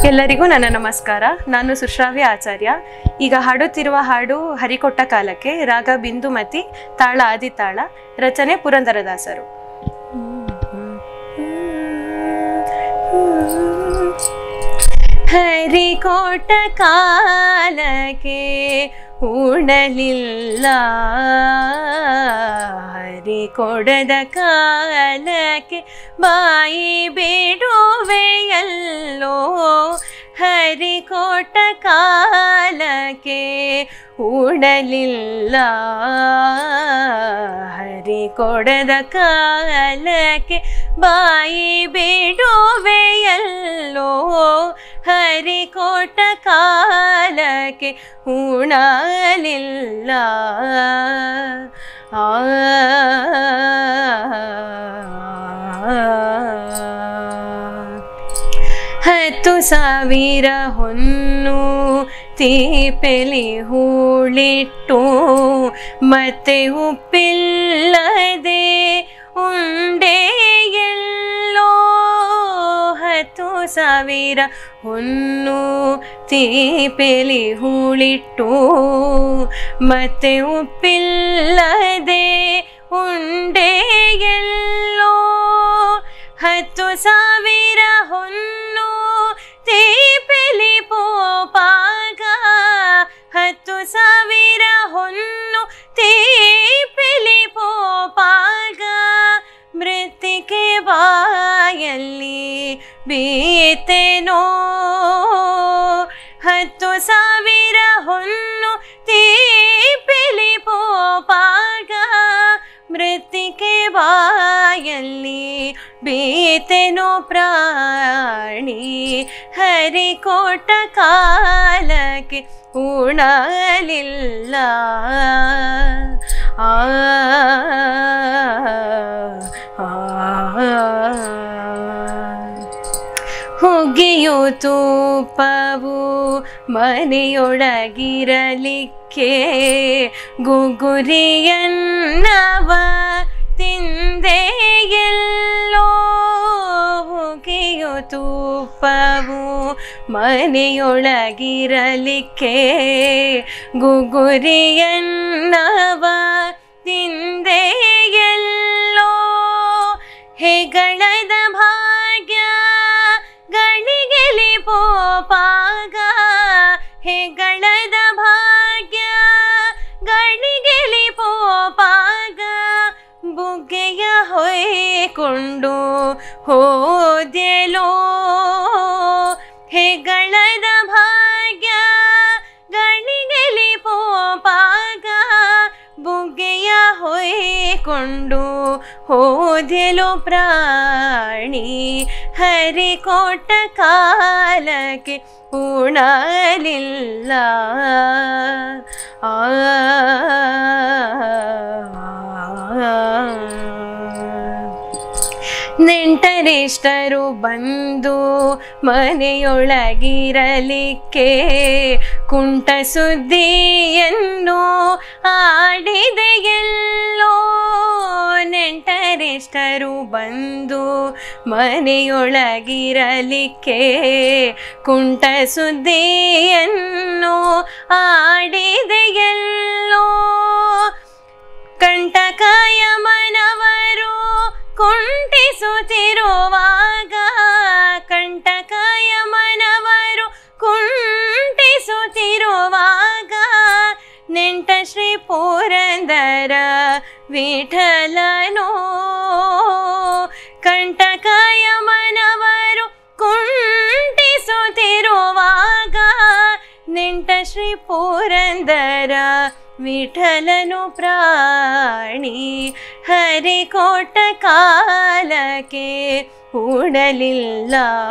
ಎಲ್ಲರಿಗೂ ನನ್ನ ನಮಸ್ಕಾರ ನಾನು ಸುಶ್ರಾವ್ಯ ಆಚಾರ್ಯ ಈಗ ಹಾಡುತ್ತಿರುವ ಹಾಡು ಹರಿಕೊಟ್ಟ ಕಾಲಕ್ಕೆ ರಾಗ ಬಿಂದುಮತಿ ತಾಳ ಆದಿತಾಳ ರಚನೆ ಪುರಂದರದಾಸರು ಹರಿಕೋಟ ಕಾಲಕ್ಕೆ ಉಣಲಿಲ್ಲ ಹರಿಕೊಡದ ಕಾಲಕ್ಕೆ ಬಾಯಿ ಬಿಡುವೆಯಲ್ಲೋ ಹರಿಕೋಟ ಕಾಲಕ್ಕೆ ಉಣಲಿಲ್ಲ ಹರಿಕೊಡದ ಕಾಲಕ್ಕೆ ಬಾಯಿ ಬಿಡುವೆಯಲ್ಲೋ ಹರಿಕೋಟ ಕಾಲಕ್ಕೆ ಉಣಲಿಲ್ಲ ಆ ಹತ್ತು ಸಾವಿರ ಹೊನ್ನು ತೀಪೆಲಿ ಹೂಳಿಟ್ಟು ಮತ್ತೆ ಉಪ್ಪಿಲ್ಲದೆ ಉಂಡೆ ಎಲ್ಲೋ ಹತ್ತು ಸಾವಿರ ಹೊನ್ನು ತೀಪೆಲಿ ಹೂಳಿಟ್ಟು ಮತ್ತೆ ಉಪ್ಪಿಲ್ಲದೆ ಉಂಡೆ ಎಲ್ಲೋ ಹತ್ತು ಸಾವಿರ ಹೊನ್ನು ತೀಪೆಲಿ ಪೋಪಾಗ ಹತ್ತು ಸಾವಿರ ಹೊನ್ನು ತೀಪೆಲಿ ಪೋಪಾಗ ಮೃತ್ತಿಕೆ ಬಾಯಲ್ಲಿ ಬೀತೆನೋ ಹತ್ತು ಸಾವಿರ ಹೊನ್ನು ತೀಪೆಲಿ ಪೋಪಾಗ ಮೃತ್ತಿಕೆ ಬಾಯಲ್ಲಿ ಬೀತೆನೋ ಪ್ರಾಣಿ ಹರಿಕೋಟ ಕಾಲಕ್ಕೆ ಉಣಲಿಲ್ಲ ಆ ಹುಗ್ಗಿಯು ತೂಪವು ಮನೆಯೊಳಗಿರಲಿಕ್ಕೆ ಗುಗುರಿಯನ್ನವ ತಿಂದೆ ಎಲ್ಲೋ ಹುಗಿಯು ತೂಪವು ಮನೆಯೊಳಗಿರಲಿಕ್ಕೆ ಗುಗುರಿಯನ್ನವ ತಿಂದೆ ಎಲ್ಲೋ ಹೆಗಳದ ಭಾಗ್ಯ ಗಳಿಗೆಲಿ ಪೋಪಾಗ ಹೆಗಳದ ಭಾಗ್ಯ ಗಳಿಗೆಲಿ ಪೋಪಾಗ ಬುಗ್ಗೆಯ ಹೊಯ್ಕೊಂಡು ಹೋದೆಲೋ ಹೆಗಳದ ಭಾಗ್ಯ ಗಳಿಗೆಲಿ ಪೋಪಾಗ ಬುಗ್ಗೆಯ ಹೊಯ್ಕೊಂಡು ಹೋದೆಲೋ ಪ್ರಾಣಿ ಹರಿಕೋಟ ಕಾಲಕ್ಕೆ ಉಣಲಿಲ್ಲ ಆ ನೆಂಟರಿಷ್ಟರು ಬಂದು ಮನೆಯೊಳಗಿರಲಿಕ್ಕೆ ಕುಂಟ ಸುದ್ದಿಯನ್ನು ಆಡಿದೆ ಎಲ್ಲೋ ನೆಂಟರಿಷ್ಟರು ಬಂದು ಮನೆಯೊಳಗಿರಲಿಕ್ಕೆ ಕುಂಟ ಸುದ್ದಿಯನ್ನು ಆಡಿದೆ ಎಲ್ಲೋ ಕಂಟಕಾಯ ಮನವರು ಕುಂಟಿಸುತ್ತಿರುವಾಗ ಕಂಟಕಾಯ ಮನವರು ಕುಂಟಿಸುತ್ತಿರುವಾಗ ನೆಂಟ ಶ್ರೀ ಪುರಂದರ ವಿಠಲನೋ ಕಂಟಕಾಯ ಮನವರು ಕುಂಟಿಸುತ್ತಿರುವಾಗ ನೆಂಟ ಶ್ರೀ ಪುರಂದರ ವಿಠಲನು ಪ್ರಾಣಿ ಹರಿಕೋಟ ಕಾಲಕ್ಕೆ ಉಡಲಿಲ್ಲ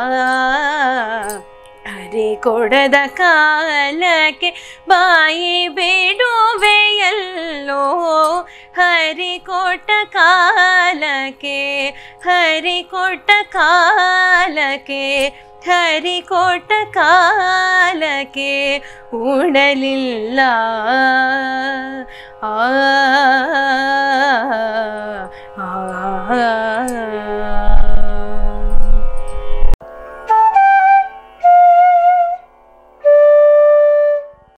ಹರಿಕೊಡದ ಕಾಲಕ್ಕೆ ಬಾಯಿ ಬಿಡುವೆಯಲ್ಲೋ ಹರಿಕೊಟ್ಟ ಕಾಲಕ್ಕೆ ಹರಿಕೊಟ್ಟ ಕಾಲಕ್ಕೆ ಹರಿಕೊಟ್ಟ ಕಾಲಕ್ಕೆ ಉಡಲಿಲ್ಲ ಆ ಆ